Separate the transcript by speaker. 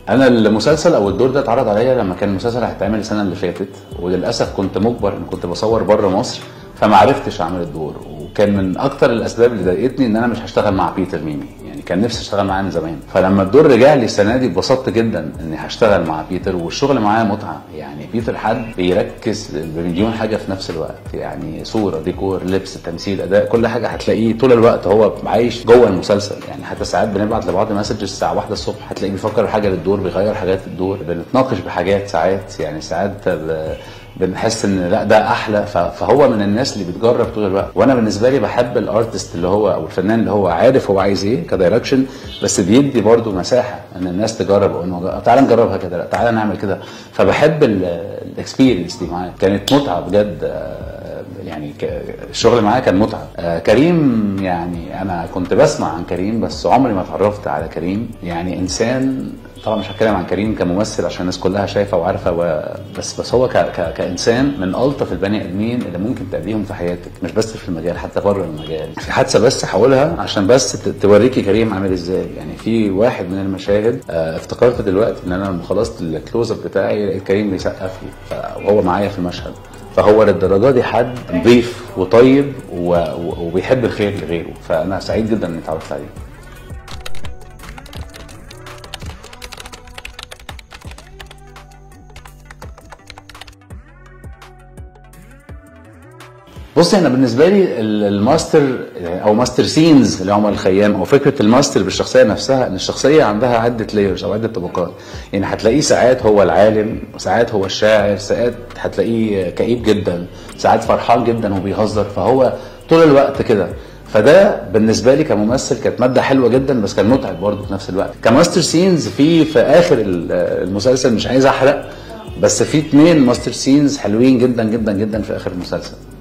Speaker 1: انا المسلسل او الدور ده اتعرض عليا لما كان المسلسل هيتعمل السنه اللي فاتت وللاسف كنت مجبر ان كنت بصور بره مصر فما عرفتش اعمل الدور وكان من اكتر الاسباب اللي ضايقتني ان انا مش هشتغل مع بيتر ميمي يعني كان نفسي اشتغل معاه من زمان فلما الدور رجع لي السنه دي اتبسطت جدا اني هشتغل مع بيتر والشغل معاه متعه يعني بيتر حد بيركز بمليون حاجه في نفس الوقت يعني صوره ديكور لبس تمثيل اداء كل حاجه هتلاقيه طول الوقت هو عايش جوه المسلسل يعني حتى ساعات بنبعت لبعض مسجز الساعه واحدة الصبح هتلاقيه بيفكر في حاجه للدور بيغير حاجات الدور بنتناقش بحاجات ساعات يعني ساعات ب- بنحس ان لا ده احلى ف- فهو من الناس اللي بتجرب طول الوقت وانا بالنسبه لي بحب الارتست اللي هو او الفنان اللي هو عارف هو عايز ايه كدايركشن بس بيدي برضه مساحه ان الناس تجرب انه تعالى نجربها كده لا تعالى نعمل كده فبحب الاكسبيرينس دي معاه كانت متعه بجد آه، يعني ك- الشغل معاه كان متعه آه، كريم يعني انا كنت بسمع عن كريم بس عمري ما اتعرفت على كريم يعني انسان طبعا مش هتكلم عن كريم كممثل عشان الناس كلها شايفه وعارفه و... بس بس هو ك... ك... كانسان من الطف البني ادمين اللي ممكن تقابليهم في حياتك مش بس في المجال حتى بره المجال في حادثه بس هقولها عشان بس ت... توريكي كريم عامل ازاي يعني في واحد من المشاهد آه، افتكرت دلوقتي ان انا لما خلصت الكلوز اب بتاعي لقيت كريم بيسقف لي ف- وهو معايا في المشهد فهو للدرجه دي حد نظيف وطيب و... و... وبيحب الخير لغيره فانا سعيد جدا اني اتعرفت عليه بصي انا بالنسبه لي ال- الماستر او ماستر سينز اللي هم الخيام او فكره الماستر بالشخصيه نفسها ان الشخصيه عندها عده لايرز او عده طبقات يعني هتلاقيه ساعات هو العالم وساعات هو الشاعر ساعات هتلاقيه كئيب جدا ساعات فرحان جدا وبيهزر فهو طول الوقت كده فده بالنسبه لي كممثل كانت ماده حلوه جدا بس كان متعب برضه في نفس الوقت كماستر سينز في في اخر ال- المسلسل مش عايز احرق بس في اتنين ماستر سينز حلوين جدا جدا جدا في اخر المسلسل